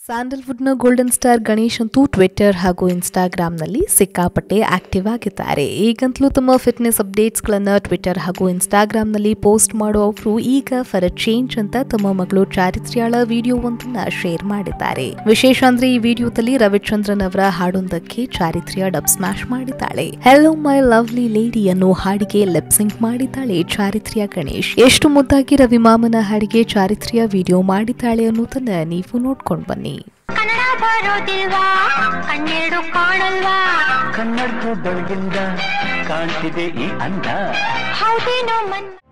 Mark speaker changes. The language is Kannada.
Speaker 1: ಸ್ಯಾಂಡಲ್ವುಡ್ನ ಗೋಲ್ಡನ್ ಸ್ಟಾರ್ ಗಣೇಶ್ ಅಂತೂ ಟ್ವಿಟ್ಟರ್ ಹಾಗೂ ಇನ್ಸ್ಟಾಗ್ರಾಂನಲ್ಲಿ ಸಿಕ್ಕಾಪಟ್ಟೆ ಆಕ್ಟಿವ್ ಆಗಿದ್ದಾರೆ ಈಗಂತಲೂ ತಮ್ಮ ಫಿಟ್ನೆಸ್ ಅಪ್ಡೇಟ್ಸ್ಗಳನ್ನು ಟ್ವಿಟ್ಟರ್ ಹಾಗೂ ಇನ್ಸ್ಟಾಗ್ರಾಂನಲ್ಲಿ ಪೋಸ್ಟ್ ಮಾಡೋ ಅವರು ಈಗ ಫರ್ ಅ ಚೇಂಜ್ ಅಂತ ತಮ್ಮ ಮಗಳು ಚಾರಿತ್ರ್ಯಾಳ ವಿಡಿಯೋವೊಂದನ್ನ ಶೇರ್ ಮಾಡಿದ್ದಾರೆ ವಿಶೇಷ ಅಂದ್ರೆ ಈ ವಿಡಿಯೋದಲ್ಲಿ ರವಿಚಂದ್ರನ್ ಅವರ ಹಾಡೊಂದಕ್ಕೆ ಚಾರಿತ್ರ್ಯ ಡಬ್ ಸ್ಮ್ಯಾಶ್ ಮಾಡಿದ್ದಾಳೆ ಹೆಲೋ ಮೈ ಲವ್ಲಿ ಲೇಡಿ ಅನ್ನೋ ಹಾಡಿಗೆ ಲಿಪ್ಸಿಂಕ್ ಮಾಡಿದ್ದಾಳೆ ಚಾರಿತ್ರ್ಯ ಗಣೇಶ್ ಎಷ್ಟು ಮುದ್ದಾಗಿ ರವಿ ಮಾಮನ ಹಾಡಿಗೆ ಚಾರಿತ್ರ್ಯ ವಿಡಿಯೋ ಮಾಡಿದ್ದಾಳೆ ಅನ್ನೋದನ್ನ ನೀವು ನೋಡ್ಕೊಂಡು ಬನ್ನಿ
Speaker 2: ಕನ್ನಡ ಬರೋದಿಲ್ವಾ ಕಣ್ಣೆರಡು ಕಾಣಲ್ವಾ
Speaker 3: ಕನ್ನಡದ ಬೆಳಗಿಂದ ಕಾಣ್ತಿದೆ ಈ ಅಂದ
Speaker 2: ಹೌದೇನೋ ಮನ್